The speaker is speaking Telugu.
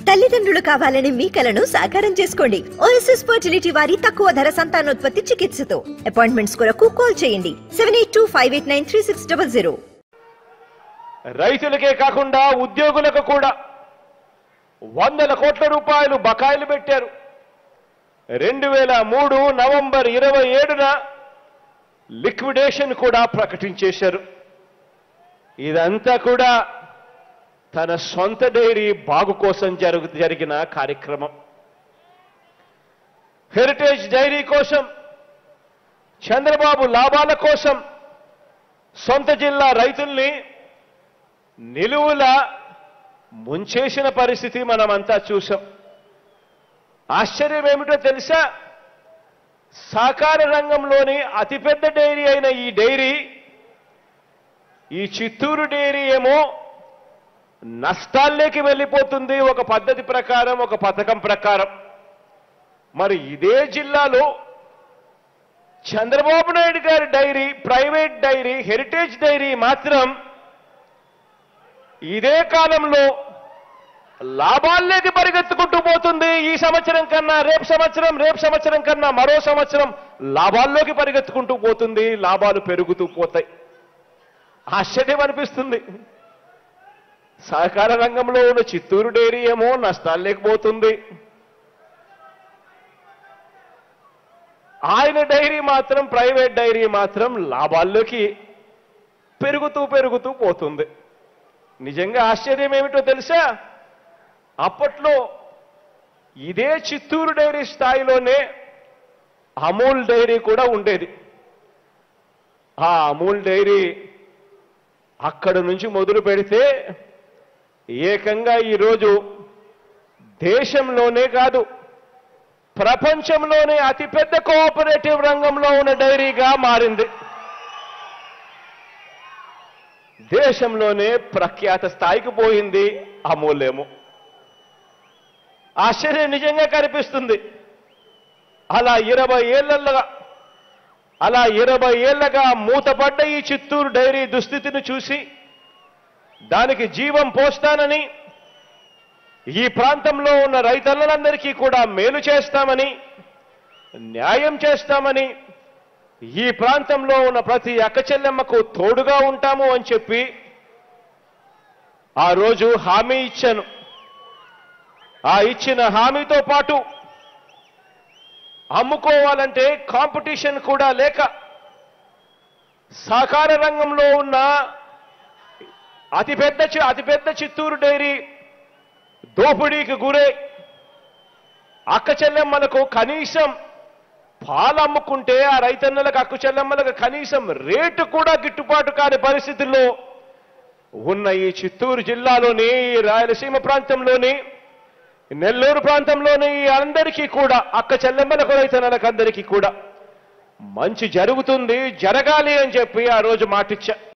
తల్లిదండ్రులు కావాలని మీ కలను సాకారం చేసుకోండి ఓఎస్ఎస్ ఫర్టిలిటీ వారి తక్కువ ధర సంతానోత్పత్తి చికిత్సతో అపాయింట్మెంట్స్ కొరకు కాల్ చేయండి seven eight two five eight nine three six double zero రైతులకే కాకుండా ఉద్యోగులకు కూడా వందల కోట్ల రూపాయలు బకాయిలు పెట్టారు రెండు వేల మూడు నవంబర్ ఇరవై ఏడున లిక్విడేషన్ కూడా ప్రకటించేశారు ఇదంతా కూడా తన సొంత డైరీ బాగు కోసం జరుగు జరిగిన కార్యక్రమం హెరిటేజ్ డైరీ కోసం చంద్రబాబు లాభాల కోసం సొంత జిల్లా రైతుల్ని నిలువుల ముంచేసిన పరిస్థితి మనమంతా చూసాం ఆశ్చర్యం ఏమిటో తెలుసా సాకార రంగంలోని అతిపెద్ద డైరీ అయిన ఈ డైరీ ఈ చిత్తూరు డైరీ ఏమో నష్టాల్లోకి వెళ్ళిపోతుంది ఒక పద్ధతి ప్రకారం ఒక పథకం ప్రకారం మరి ఇదే జిల్లాలో చంద్రబాబు నాయుడు గారి dairy private dairy Heritage dairy మాత్రం ఇదే కాలంలో లాభాల్లోకి పరిగెత్తుకుంటూ పోతుంది ఈ సంవత్సరం కన్నా రేపు సంవత్సరం రేపు సంవత్సరం కన్నా మరో సంవత్సరం లాభాల్లోకి పరిగెత్తుకుంటూ పోతుంది లాభాలు పెరుగుతూ పోతాయి ఆశ్చర్యం అనిపిస్తుంది సహకార రంగంలో ఉన్న చిత్తూరు డైరీ ఏమో నష్టాలు లేకపోతుంది ఆయన డైరీ మాత్రం ప్రైవేట్ డైరీ మాత్రం లాభాల్లోకి పెరుగుతూ పెరుగుతూ పోతుంది నిజంగా ఆశ్చర్యం ఏమిటో తెలుసా అప్పట్లో ఇదే చిత్తూరు డైరీ స్థాయిలోనే అమూల్ డైరీ కూడా ఉండేది ఆ అమూల్ డైరీ అక్కడ నుంచి మొదలు పెడితే ఏకంగా ఈరోజు దేశంలోనే కాదు ప్రపంచంలోనే అతిపెద్ద కోఆపరేటివ్ రంగంలో ఉన్న డైరీగా మారింది దేశంలోనే ప్రఖ్యాత స్థాయికి పోయింది అమూల్యము ఆశ్చర్యం నిజంగా కనిపిస్తుంది అలా ఇరవై ఏళ్లగా అలా ఇరవై ఏళ్లగా మూతపడ్డ ఈ చిత్తూరు డైరీ దుస్థితిని చూసి దానికి జీవం పోస్తానని ఈ ప్రాంతంలో ఉన్న రైతన్నలందరికీ కూడా మేలు చేస్తామని న్యాయం చేస్తామని ఈ ప్రాంతంలో ఉన్న ప్రతి అక్కచెల్లెమ్మకు తోడుగా ఉంటాము అని చెప్పి ఆ రోజు హామీ ఇచ్చాను ఆ ఇచ్చిన హామీతో పాటు అమ్ముకోవాలంటే కాంపిటీషన్ కూడా లేక సహకార రంగంలో ఉన్న అతిపెద్ద చి- అతిపెద్ద చిత్తూరు డైరీ దోపిడీకి గురై అక్క చెల్లెమ్మలకు కనీసం పాలు అమ్ముకుంటే ఆ రైతన్నలకు అక్కు చెల్లెమ్మలకు కనీసం రేటు కూడా గిట్టుబాటు కాని పరిస్థితుల్లో ఉన్న ఈ చిత్తూరు జిల్లాలోని ఈ రాయలసీమ ప్రాంతంలోని నెల్లూరు ప్రాంతంలోని ఈ అందరికీ కూడా అక్క చెల్లెమ్మలకు రైతన్నలకు అందరికీ కూడా మంచి జరుగుతుంది జరగాలి అని చెప్పి ఆ రోజు మాటిచ్చా